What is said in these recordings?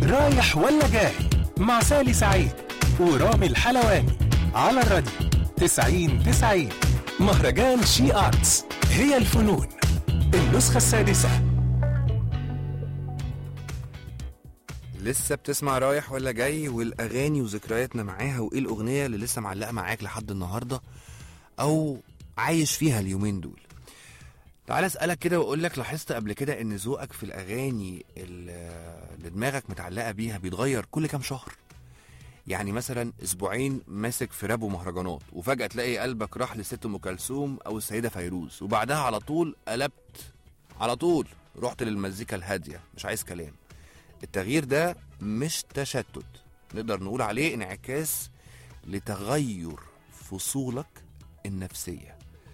رايح ولا جاي مع سالي سعيد ورامي الحلواني على الراديو 90 90 مهرجان شي آرتس هي الفنون النسخة السادسة لسه بتسمع رايح ولا جاي والاغاني وذكرياتنا معاها وايه الاغنيه اللي لسه معلقه معاك لحد النهارده او عايش فيها اليومين دول تعال اسالك كده واقول لك لاحظت قبل كده ان ذوقك في الاغاني اللي اللي دماغك متعلقه بيها بيتغير كل كام شهر يعني مثلا اسبوعين ماسك في راب ومهرجانات وفجاه تلاقي قلبك راح لست ام كلثوم او السيده فيروز وبعدها على طول قلبت على طول رحت للمزيكا الهاديه مش عايز كلام التغيير ده مش تشتت نقدر نقول عليه انعكاس لتغير فصولك النفسية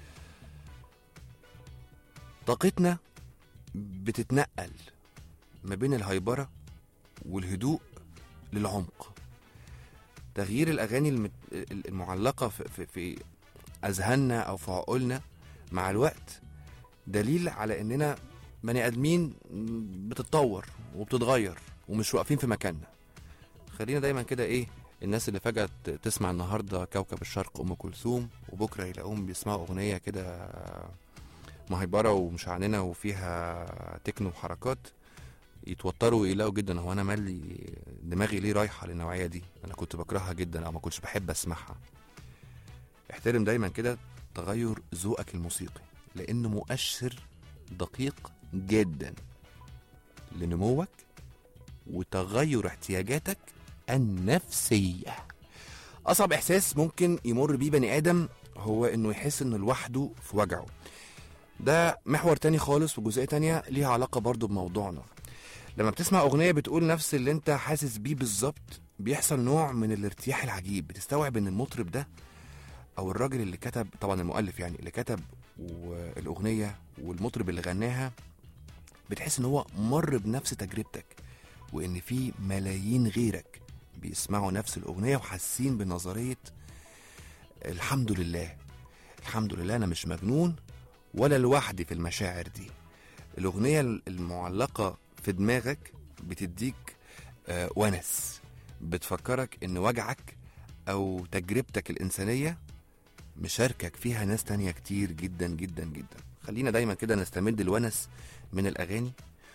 طاقتنا بتتنقل ما بين الهيبرة والهدوء للعمق تغيير الأغاني المت... المعلقة في, في, في أذهاننا أو في عقولنا مع الوقت دليل على إننا بني ادمين بتتطور وبتتغير ومش واقفين في مكاننا خلينا دايما كده ايه الناس اللي فجأة تسمع النهاردة كوكب الشرق أم كلثوم وبكرة يلاقوهم بيسمعوا أغنية كده مهيبرة ومشعننة وفيها تكنو وحركات يتوتروا ويلاقوا جدا هو أنا مالي دماغي ليه رايحة للنوعية دي أنا كنت بكرهها جدا أو ما كنتش بحب أسمعها احترم دايما كده تغير ذوقك الموسيقي لأنه مؤشر دقيق جدا لنموك وتغير احتياجاتك النفسية أصعب إحساس ممكن يمر بيه بني آدم هو إنه يحس إنه لوحده في وجعه ده محور تاني خالص وجزئية تانية ليها علاقة برضو بموضوعنا لما بتسمع أغنية بتقول نفس اللي أنت حاسس بيه بالظبط بيحصل نوع من الارتياح العجيب بتستوعب إن المطرب ده أو الراجل اللي كتب طبعا المؤلف يعني اللي كتب والأغنية والمطرب اللي غناها بتحس ان هو مر بنفس تجربتك وان في ملايين غيرك بيسمعوا نفس الاغنيه وحاسين بنظريه الحمد لله الحمد لله انا مش مجنون ولا لوحدي في المشاعر دي الاغنيه المعلقه في دماغك بتديك آه ونس بتفكرك ان وجعك او تجربتك الانسانيه مشاركك فيها ناس تانية كتير جدا جدا جدا خلينا دايما كده نستمد الونس من الأغاني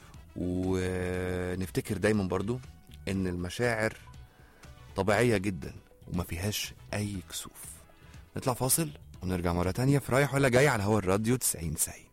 ونفتكر دايما برضو إن المشاعر طبيعية جدا وما فيهاش أي كسوف نطلع فاصل ونرجع مرة تانية في رايح ولا جاي على هوا الراديو 90 90